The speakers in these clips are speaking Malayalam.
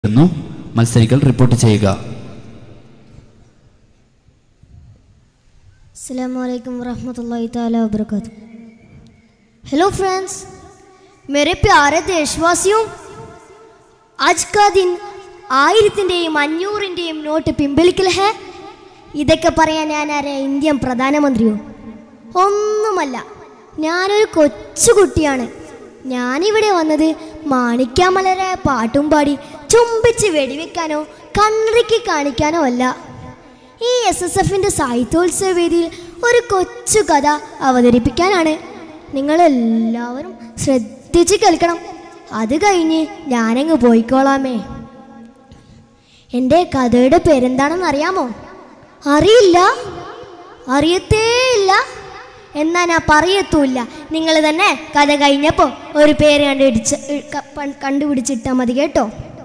എന്നു മത്സരികൾ റിപ്പോർട്ട് ചെയ്യുക अस्सलाम वालेकुम रहमतुल्लाहि ताला वबरकातुह हेलो फ्रेंड्स मेरे प्यारे देशवासियों आज का दिन ആയിരത്തിൻ്റെയും അഞ്ഞൂറിൻ്റെയും നോട്ട് പിൻവലിക്കൽ ഹേ ഇതൊക്കെ പറയാൻ ഞാൻ ആരെ ഇന്ത്യൻ പ്രധാനമന്ത്രിയോ ഒന്നുമല്ല ഞാനൊരു കൊച്ചുകുട്ടിയാണ് ഞാനിവിടെ വന്നത് മാണിക്യാമലരെ പാട്ടും പാടി ചുംബിച്ച് വെടിവെക്കാനോ കണ്ണടക്കി കാണിക്കാനോ അല്ല ഈ എസ് എസ് എഫിൻ്റെ സാഹിത്യോത്സവ വേദിയിൽ ഒരു കൊച്ചു കഥ അവതരിപ്പിക്കാനാണ് നിങ്ങളെല്ലാവരും ശ്രദ്ധിച്ച് കേൾക്കണം അത് കഴിഞ്ഞ് ഞാനങ്ങ് പോയിക്കോളാമേ എൻ്റെ കഥയുടെ പേരെന്താണെന്ന് അറിയാമോ അറിയില്ല അറിയത്തേ ഇല്ല എന്നാ ഞാൻ പറയത്തുമില്ല നിങ്ങൾ തന്നെ കഥ കഴിഞ്ഞപ്പോൾ ഒരു പേര് കണ്ടുപിടിച്ച് ക- പ- കണ്ടുപിടിച്ചിട്ടാൽ മതി കേട്ടോ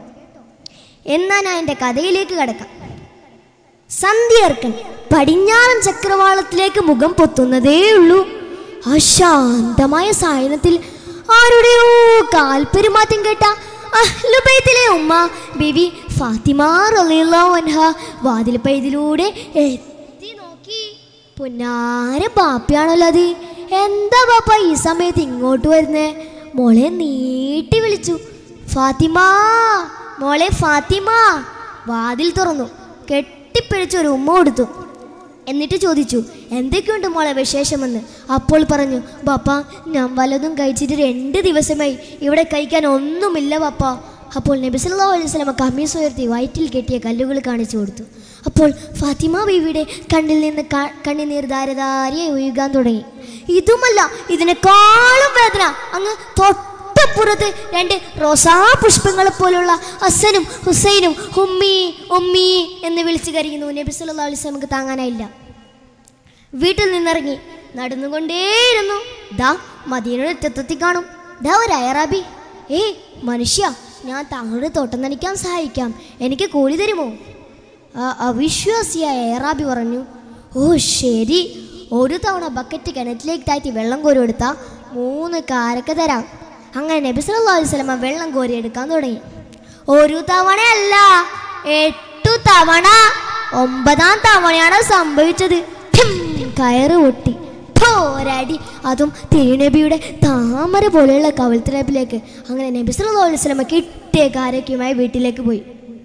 എന്നാ ഞാൻ എൻ്റെ കഥയിലേക്ക് കിടക്കാം സന്ധ്യർക്കൻ പടിഞ്ഞാറൻ ചക്രവാളത്തിലേക്ക് മുഖം പൊത്തുന്നതേ ഉള്ളൂ അശാന്തമായ സായനത്തിൽ ആരുടെയോ കാൽപെരുമാറ്റം കേട്ട അഹ്ലുബൈത്തിലെ ഉമ്മ ബിബി ഫാത്തിമ റളിയല്ലാഹു അൻഹ വാതിൽ പൈതിലൂടെ എത്തി നോക്കി പുന്നാര ബാപ്പയാണല്ലോ അത് എന്താ ബാപ്പ ഈ സമയത്ത് ഇങ്ങോട്ട് വരുന്നേ മോളെ നീട്ടി വിളിച്ചു ഫാത്തിമ മോളെ ഫാത്തിമ വാതിൽ തുറന്നു കെട്ടിപ്പിടിച്ച് ഒരു ഉമ്മ കൊടുത്തു എന്നിട്ട് ചോദിച്ചു എന്തൊക്കെയുണ്ട് മോളെ വിശേഷമെന്ന് അപ്പോൾ പറഞ്ഞു ബാപ്പ ഞാൻ വല്ലതും കഴിച്ചിട്ട് രണ്ട് ദിവസമായി ഇവിടെ കഴിക്കാൻ ഒന്നുമില്ല ബാപ്പ അപ്പോൾ നബി സല്ലല്ലാഹു അലൈഹി വസല്ലമ കമ്മീസ് ഉയർത്തി വയറ്റിൽ കെട്ടിയ കല്ലുകൾ കാണിച്ചു കൊടുത്തു അപ്പോൾ ഫാത്തിമ ബീവിയുടെ കണ്ണിൽ നിന്ന് ക- കണ്ണുനീർ ധാരധാരിയായി ഒഴുകാൻ തുടങ്ങി ഇതുമല്ല ഇതിനേക്കാളും വേദന അങ്ങ് തൊട്ടപ്പുറത്ത് രണ്ട് റോസാ പുഷ്പങ്ങളെ പോലുള്ള ഹസനും ഹുസൈനും ഉമ്മി ഉമ്മി എന്ന് വിളിച്ചു കരയുന്നു നബി സല്ലല്ലാഹു അലൈഹി വസല്ലമക്ക് താങ്ങാനായില്ല വീട്ടിൽ നിന്നിറങ്ങി നടന്നുകൊണ്ടേയിരുന്നു ദാ മദീനയുടെ ഒറ്റത്തെത്തി കാണും ദാ ഒരു അയറാബി ഏയ് മനുഷ്യ ഞാൻ താങ്കളുടെ തോട്ടം നനയ്ക്കാൻ സഹായിക്കാം എനിക്ക് കൂലി തരുമോ ആ അവിശ്വാസിയായ അയറാബി പറഞ്ഞു ഓ ശരി ഒരു തവണ ബക്കറ്റ് കിണറ്റിലേക്ക് താഴ്ത്തി വെള്ളം കോരി എടുത്താൽ മൂന്ന് കാരക്ക തരാം അങ്ങനെ നബി സല്ലല്ലാഹു അലൈഹി വസല്ലമ വെള്ളം കോരി എടുക്കാൻ തുടങ്ങി ഒരു തവണയല്ല എട്ടു തവണ ഒമ്പതാം തവണയാണ് സംഭവിച്ചത് ഠിം, കയറ് പൊട്ടി ഫോ, ഒരടി അതും തിരുനബിയുടെ താമര പോലെയുള്ള കവൽത്തിനപ്പിലേക്ക് അങ്ങനെ നബി സല്ലല്ലാഹു അലൈഹി വസല്ലമ കിട്ടിയ കാരക്കയുമായി വീട്ടിലേക്ക് പോയി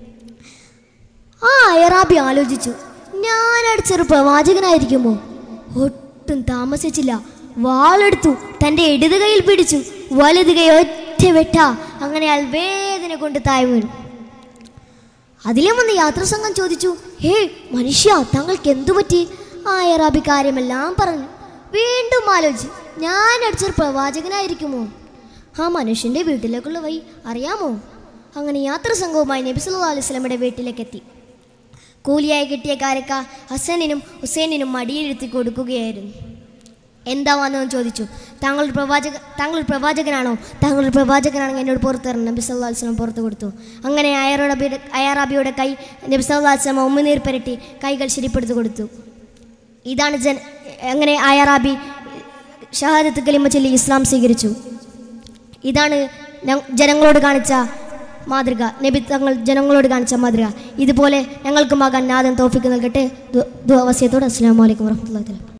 ആ അയറാബി ആലോചിച്ചു ഞാൻ അടിച്ചൊരു പ്രവാചകനായിരിക്കുമോ ഒട്ടും താമസിച്ചില്ല വാളെടുത്തു തൻ്റെ ഇടത് കൈയിൽ പിടിച്ചു വലത് കൈ ഒറ്റ വെട്ട അങ്ങനെ അയാൾ വേദന കൊണ്ട് താഴെ വീണു അതിലും വന്ന് യാത്രാസംഘം ചോദിച്ചു ഹേ മനുഷ്യ താങ്കൾക്ക് എന്തു പറ്റി ആ അയറാബി കാര്യമെല്ലാം പറഞ്ഞു വീണ്ടും ആലോചിച്ചു ഞാൻ അടിച്ചൊരു പ്രവാചകനായിരിക്കുമോ ആ മനുഷ്യൻ്റെ വീട്ടിലേക്കുള്ള വഴി അറിയാമോ അങ്ങനെ യാത്രാസംഘവുമായി നബി സല്ലല്ലാഹു അലൈഹി വസല്ലമയുടെ വീട്ടിലേക്ക് എത്തി കൂലിയായി കിട്ടിയ കാരക്ക ഹസനിനും ഹുസൈനിനും മടിയിലിരുത്തി കൊടുക്കുകയായിരുന്നു എന്താ വന്നതെന്ന് ചോദിച്ചു താങ്കൾ ഒരു പ്രവാചക താങ്കൾ ഒരു പ്രവാചകനാണോ താങ്കൾ ഒരു പ്രവാചകനാണെങ്കിൽ എന്നോട് പുറത്ത് തരണം നബി സല്ലല്ലാഹു അലൈഹി വസല്ലം പുറത്ത് കൊടുത്തു അങ്ങനെ അയറബിയുടെ അയറാബിയുടെ കൈ നബി സല്ലല്ലാഹു അലൈഹി വസല്ലം ഉമ്മനീർ പുരട്ടി കൈകൾ ശരിപ്പെടുത്തി കൊടുത്തു ഇതാണ് ജൻ അങ്ങനെ അയറാബി ഷഹാദത്ത് കലിമ ചൊല്ലി ഇസ്ലാം സ്വീകരിച്ചു ഇതാണ് ഞ- ജനങ്ങളോട് കാണിച്ച മാതൃക നബി തങ്ങൾ ജനങ്ങളോട് കാണിച്ച മാതൃക ഇതുപോലെ ഞങ്ങൾക്കുമാകാൻ നാഥൻ തോഫിക്ക് നൽകട്ടെ ദു- ദുആ വസിയത്തോടെ അസ്സാം വലൈക്കും വർഹമത്തുള്ളാഹി തആല